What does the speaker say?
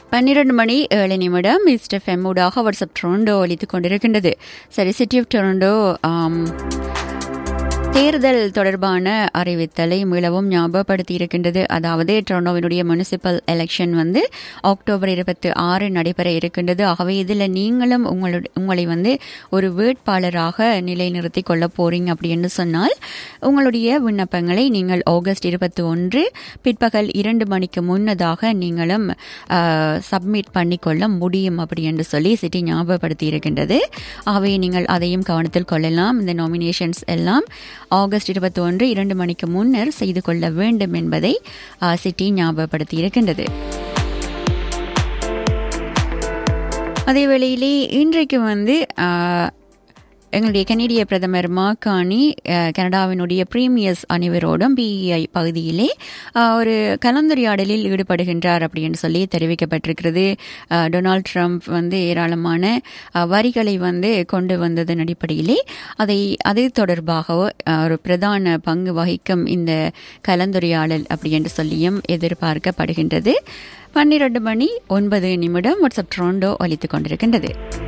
பன்னிரண்டு மணி ஏழு நிமிடம் மிஸ்டர் ஃபெம்மூடாக வாட்ஸ்அப் டொரண்டோ ஒலித்துக் கொண்டிருக்கின்றது சரி சிட்டி ஆஃப் டொரண்டோ ஆம், தேர்தல் தொடர்பான அறிவித்தலை மீளவும் ஞாபகப்படுத்தி இருக்கின்றது அதாவது டொரண்டோவினுடைய முனிசிபல் எலெக்ஷன் வந்து அக்டோபர் இருபத்தி ஆறு நடைபெற இருக்கின்றது ஆகவே இதில் நீங்களும் உங்களுடைய உங்களை வந்து ஒரு வேட்பாளராக நிலைநிறுத்திக் கொள்ள போறீங்க அப்படின்னு சொன்னால் உங்களுடைய விண்ணப்பங்களை நீங்கள் ஆகஸ்ட் இருபத்தி ஒன்று பிற்பகல் இரண்டு மணிக்கு முன்னதாக நீங்களும் சப்மிட் பண்ணிக்கொள்ள முடியும் அப்படி என்று சொல்லி சிட்டி ஞாபகப்படுத்தி இருக்கின்றது ஆகவே நீங்கள் அதையும் கவனத்தில் கொள்ளலாம் இந்த நாமினேஷன்ஸ் எல்லாம் ஆகஸ்ட் இருபத்தி ஒன்று இரண்டு மணிக்கு முன்னர் செய்து கொள்ள வேண்டும் என்பதை ஆ, சிட்டி ஞாபகப்படுத்தி இருக்கின்றது அதே வேளையிலே இன்றைக்கு வந்து ஆ, எங்களுடைய கனேடிய பிரதமர் மாக்கானி அஹ், கனடாவினுடைய பிரீமியர்ஸ் அனைவரோடும் பிஇஐ பகுதியிலே அஹ், ஒரு கலந்துரையாடலில் ஈடுபடுகின்றார் அப்படின்னு சொல்லி தெரிவிக்கப்பட்டிருக்கிறது அஹ், டொனால்ட் ட்ரம்ப் வந்து ஏராளமான அஹ், வரிகளை வந்து கொண்டு வந்ததன் அடிப்படையிலே அதை அது தொடர்பாக அஹ், ஒரு பிரதான பங்கு வகிக்கும் இந்த கலந்துரையாடல் அப்படி என்று சொல்லியும் எதிர்பார்க்கப்படுகின்றது பன்னிரண்டு மணி ஒன்பது நிமிடம் வாட்ஸ்அப் ட்ரோண்டோ ஒலித்துக் கொண்டிருக்கின்றது